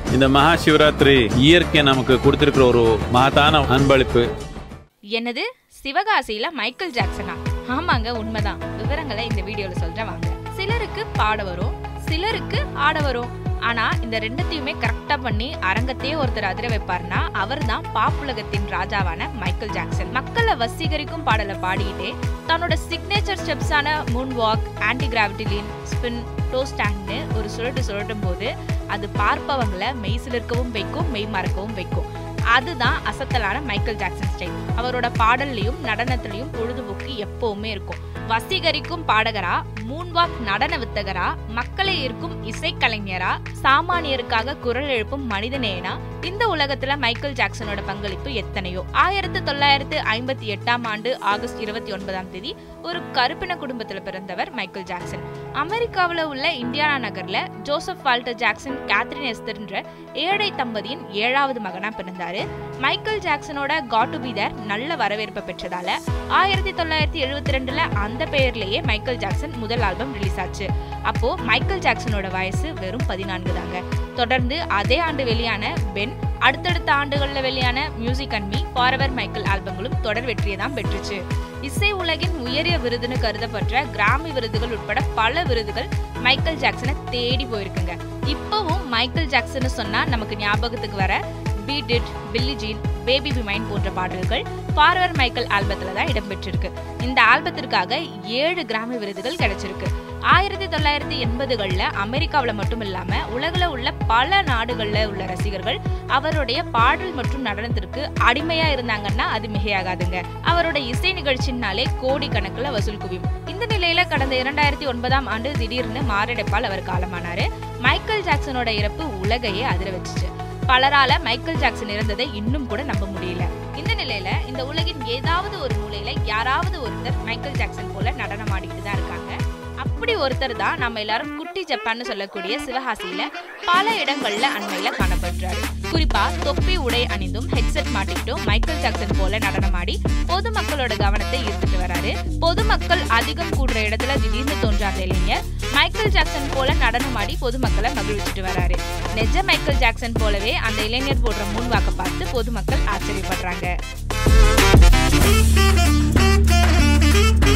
இந்த மகா சிவராத்திரி இயற்கை நமக்கு கொடுத்திருக்கிற ஒரு மகத்தான அன்பளிப்பு என்னது சிவகாசியில மைக்கேல் ஜாக்சனா ஆமாங்க உண்மைதான் விவரங்களை இந்த வீடியோல சொல்றேன் வாங்க சிலருக்கு பாட வரும் சிலருக்கு ஆட வரும் ஆனா இந்த ரெண்டத்தையுமே கரெக்டா பண்ணி அரங்கத்தையே ஒருத்தர் அதிர வைப்பாருன்னா அவர் தான் பாப்புலகத்தின் ராஜாவான மைக்கேல் ஜாக்சன் மக்களை வசீகரிக்கும் பாடலை பாடிக்கிட்டே தன்னோட சிக்னேச்சர் ஸ்டெப்ஸான மூன் வாக் ஆன்டி கிராவிட்டிலின் ஸ்பின் டோ ஸ்டாண்ட்னு ஒரு சுழட்டு சுழட்டும் போது அது பார்ப்பவங்களை மெய்சிலிருக்கவும் வைக்கும் மெய் மறக்கவும் வைக்கும் அதுதான் அசத்தலான மைக்கேல் ஜாக்சன் ஸ்டைல் அவரோட பாடல்லையும் நடனத்திலையும் பொழுதுபோக்கு எப்பவுமே இருக்கும் வசீகரிக்கும் பாடகரா மூன்வாக் நடன வித்தகரா மக்களை ஈர்க்கும் இசைக்கலைஞரா சாமானியருக்காக குரல் எழுப்பும் மனிதநேயனா இந்த உலகத்துல மைக்கேல் ஜாக்சனோட பங்களிப்பு எத்தனையோ ஆயிரத்தி தொள்ளாயிரத்து ஐம்பத்தி எட்டாம் ஆண்டு ஆகஸ்ட் இருபத்தி ஒன்பதாம் தேதி ஒரு கருப்பின குடும்பத்துல பிறந்தவர் மைக்கேல் ஜாக்சன் அமெரிக்காவுல உள்ள இந்தியானா நகர்ல ஜோசப் வால்டர் ஜாக்சன் கேத்ரின் எஸ்தர்ன்ற ஏழை தம்பதியின் ஏழாவது மகனா பிறந்தாரு மைக்கேல் ஜாக்சனோட காட் டு பி தேர் நல்ல வரவேற்பை பெற்றதால ஆயிரத்தி தொள்ளாயிரத்தி எழுபத்தி ரெண்டுல அந்த பெயர்லயே மைக்கேல் ஜாக்சன் முதல் ஆல்பம் ரிலீஸ் ஆச்சு அப்போ மைக்கேல் ஜாக்சனோட வயசு வெறும் பதினான்கு தாங்க தொடர்ந்து அதே ஆண்டு வெளியான பென் அடுத்தடுத்த ஆண்டுகள்ல வெளியான music and me forever Michael ஆல்பங்களும் தொடர் வெற்றியை தான் பெற்றுச்சு இசை உலகின் உயரிய விருதுன்னு கருதப்பட்ட கிராமி விருதுகள் உட்பட பல விருதுகள் மைக்கேல் ஜாக்சனை தேடி போயிருக்குங்க இப்போவும் மைக்கேல் ஜாக்சன் சொன்னா நமக்கு ஞாபகத்துக்கு வர beat it Billie Jean baby be mine போன்ற பாடல்கள் ஃபார்வர் மைக்கேல் ஆல்பத்தில் தான் இடம்பெற்றிருக்கு இந்த ஆல்பத்திற்காக ஏழு கிராமி விருதுகள் கிடைச்சிருக்கு ஆயிரத்தி தொள்ளாயிரத்தி எண்பதுகளில் அமெரிக்காவில் மட்டும் இல்லாமல் உலகில் உள்ள பல நாடுகளில் உள்ள ரசிகர்கள் அவருடைய பாடல் மற்றும் நடனத்திற்கு அடிமையாக இருந்தாங்கன்னா அது மிகையாகாதுங்க அவரோட இசை நிகழ்ச்சினாலே கோடி கணக்கில் வசூல் குவியும் இந்த நிலையில கடந்த இரண்டாயிரத்தி ஒன்பதாம் ஆண்டு திடீர்னு மாரடைப்பால் அவர் காலமானாரு மைக்கேல் ஜாக்சனோட இறப்பு உலகையே அதிர வச்சுச்சு பலரால மைக்கேல் ஜாக்சன் இறந்ததை இன்னும் கூட நம்ப முடியல இந்த நிலையில இந்த உலகின் ஏதாவது ஒரு மூலையில யாராவது ஒருத்தர் மைக்கேல் ஜாக்சன் போல நடனம் ஆடிட்டு தான் இருக்காங்க அப்படி ஒருத்தர் தான் நம்ம எல்லாரும் குட்டி ஜப்பான்னு சொல்லக்கூடிய சிவகாசியில பல இடங்கள்ல அண்மையில காணப்படுறாரு குறிப்பா தொப்பி உடை அணிந்தும் ஹெட்செட் மாட்டிக்கிட்டும் மைக்கேல் ஜாக்சன் போல நடனமாடி பொதுமக்களோட கவனத்தை ஈர்த்துட்டு வராரு பொதுமக்கள் அதிகம் கூடுற இடத்துல திடீர்னு தோன்றாத இளைஞர் மைக்கேல் ஜாக்சன் போல நடனமாடி பொதுமக்களை மகிழ்ச்சிட்டு வராரு நெஜ மைக்கேல் ஜாக்சன் போலவே அந்த இளைஞர் போடுற முன்வாக்க பார்த்து பொதுமக்கள் ஆச்சரியப்படுறாங்க